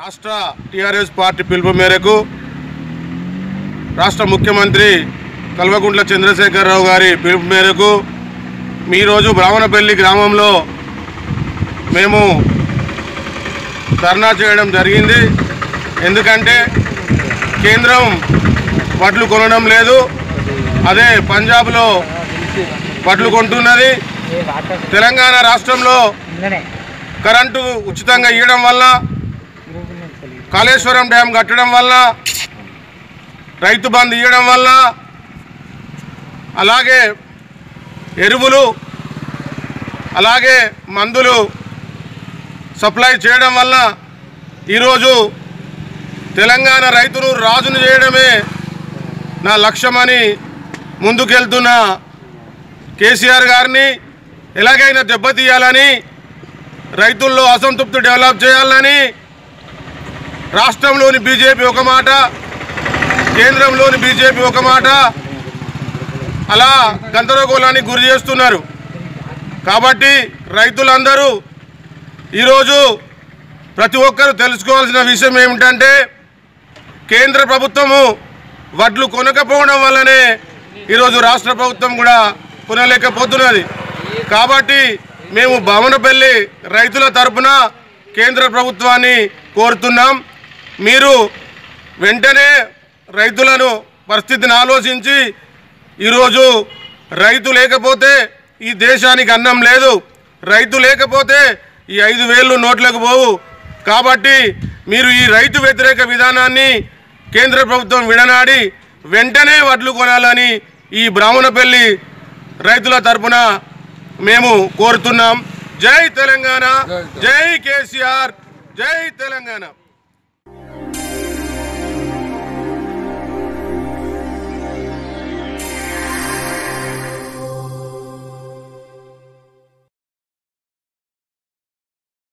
రాష్ట్ర TRS party పిలుపు మేరకు రాష్ట్ర ముఖ్యమంత్రి కల్వకుంట్ల చంద్రశేఖరరావు గారి పిలుపు మేరకు ఈరోజు బ్రాహ్మణపల్లి గ్రామంలో మేము ధర్నా చేయడం జరిగింది ఎందుకంటే కేంద్రం వడ్లు కొనడం లేదు అదే పంజాబ్లో వడ్లు కొంటున్నది తెలంగాణ రాష్ట్రంలో కరెంటు ఉచితంగా ఇవ్వడం వల్ల కాళేశ్వరం డ్యాం కట్టడం వల్ల రైతు బంధు ఇవ్వడం వల్ల అలాగే ఎరువులు అలాగే మందులు సప్లై చేయడం వల్ల ఈరోజు తెలంగాణ రైతును రాజును చేయడమే నా లక్ష్యమని ముందుకెళ్తున్న కేసీఆర్ గారిని ఎలాగైనా దెబ్బతీయాలని రైతుల్లో అసంతృప్తి డెవలప్ చేయాలని రాష్ట్రంలోని బీజేపీ ఒక మాట కేంద్రంలోని బీజేపీ ఒక మాట అలా గందరగోళానికి గురి చేస్తున్నారు కాబట్టి రైతులందరూ ఈరోజు ప్రతి ఒక్కరూ తెలుసుకోవాల్సిన విషయం ఏమిటంటే కేంద్ర ప్రభుత్వము వడ్లు కొనకపోవడం వల్లనే ఈరోజు రాష్ట్ర ప్రభుత్వం కూడా కొనలేకపోతున్నది కాబట్టి మేము భవనపల్లి రైతుల తరపున కేంద్ర ప్రభుత్వాన్ని కోరుతున్నాం మీరు వెంటనే రైతులను పరిస్థితిని ఆలోచించి ఈరోజు రైతు లేకపోతే ఈ దేశానికి అన్నం లేదు రైతు లేకపోతే ఈ ఐదు వేలు నోట్లకు పోవు కాబట్టి మీరు ఈ రైతు వ్యతిరేక విధానాన్ని కేంద్ర ప్రభుత్వం విడనాడి వెంటనే వడ్లు కొనాలని ఈ బ్రాహ్మణపల్లి రైతుల తరపున మేము కోరుతున్నాం జై తెలంగాణ జై కేసీఆర్ జై తెలంగాణ